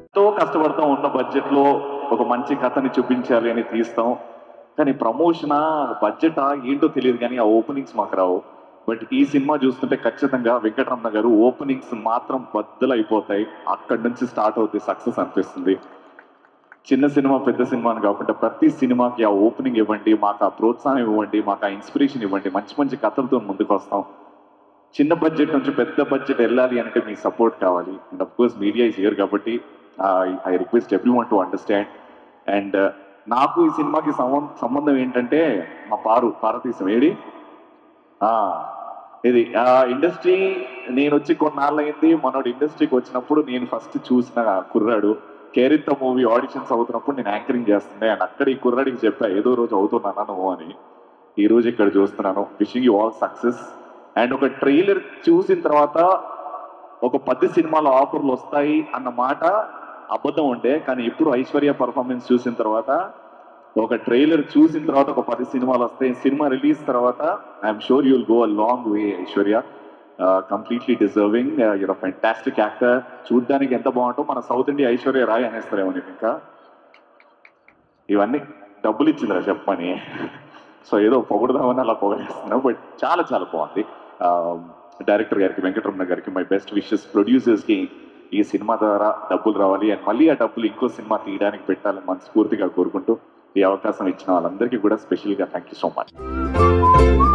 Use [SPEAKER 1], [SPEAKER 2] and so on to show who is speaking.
[SPEAKER 1] ఎంతో కష్టపడతాం ఉన్న బడ్జెట్ లో ఒక మంచి కథని చూపించాలి అని తీస్తాం కానీ ప్రమోషన్ బడ్జెట్ ఏంటో తెలియదు కానీ ఆ ఓపెనింగ్స్ మాకు రావు బట్ ఈ సినిమా చూస్తుంటే ఖచ్చితంగా వెంకటరమణ గారు ఓపెనింగ్స్ మాత్రం బద్దలు అయిపోతాయి అక్కడి నుంచి స్టార్ట్ అవుతాయి సక్సెస్ అనిపిస్తుంది చిన్న సినిమా పెద్ద సినిమా అని కాకుండా ప్రతి సినిమాకి ఆ ఓపెనింగ్ ఇవ్వండి మాకు ఆ ప్రోత్సాహం ఇవ్వండి మాకు ఆ ఇన్స్పిరేషన్ ఇవ్వండి మంచి మంచి కథలతో ముందుకు వస్తాం చిన్న బడ్జెట్ నుంచి పెద్ద బడ్జెట్ వెళ్ళాలి అంటే మీ సపోర్ట్ కావాలి and of course media is here కాబట్టి I request everyone to understand and నాకు ఈ సినిమాకి సంబం- సంబంధం ఏంటంటే మా పారు పారతీశం ఏడి ఆ, ఇది ఆ ఇండస్ట్రీ నేను వచ్చి కొన్నాళ్ళైంది మనోడు ఇండస్ట్రీకి వచ్చినప్పుడు నేను ఫస్ట్ చూసిన కుర్రాడు కేరిత్త మూవీ ఆడిషన్స్ అవుతున్నప్పుడు నేను యాంకరింగ్ చేస్తుండే అండ్ అక్కడ ఈ కుర్రాడికి చెప్పా ఏదో రోజు అవుతున్నానా నువ్వు అని ఈ రోజు ఇక్కడ చూస్తున్నాను wishing you all success and ఒక ట్రైలర్ చూసిన తర్వాత ఒక పది సినిమాల ఆఫర్లు వస్తాయి అన్న మాట అబద్ధం ఉండే కానీ ఇప్పుడు ఐశ్వర్య పర్ఫార్మెన్స్ చూసిన తర్వాత ఒక ట్రైలర్ చూసిన తర్వాత ఒక పది సినిమాలు వస్తాయి సినిమా రిలీజ్ తర్వాత I'm sure you'll go a long way Aishwarya completely deserving you're fantastic actor చూడ్డానికి ఎంత బాగుంటో మన సౌత్ ఇండియా ఐశ్వర్య రాయ్ అనేస్తారేమో నేను ఇంకా ఇవన్నీ డబ్బులు ఇచ్చిందిరా చెప్పని సో ఏదో పొగడదామని అలా పొగడేస్తున్నావు బట్ చాలా చాలా బాగుంది డైరెక్టర్ గారికి వెంకటరమణ గారికి మై బెస్ట్ విషెస్ ప్రొడ్యూసర్స్కి ఈ సినిమా ద్వారా డబ్బులు రావాలి అండ్ మళ్ళీ ఆ డబ్బులు ఇంకో సినిమా తీయడానికి పెట్టాలని మనస్ఫూర్తిగా కోరుకుంటూ ఈ అవకాశం ఇచ్చిన వాళ్ళందరికీ కూడా స్పెషల్గా థ్యాంక్ యూ సో మచ్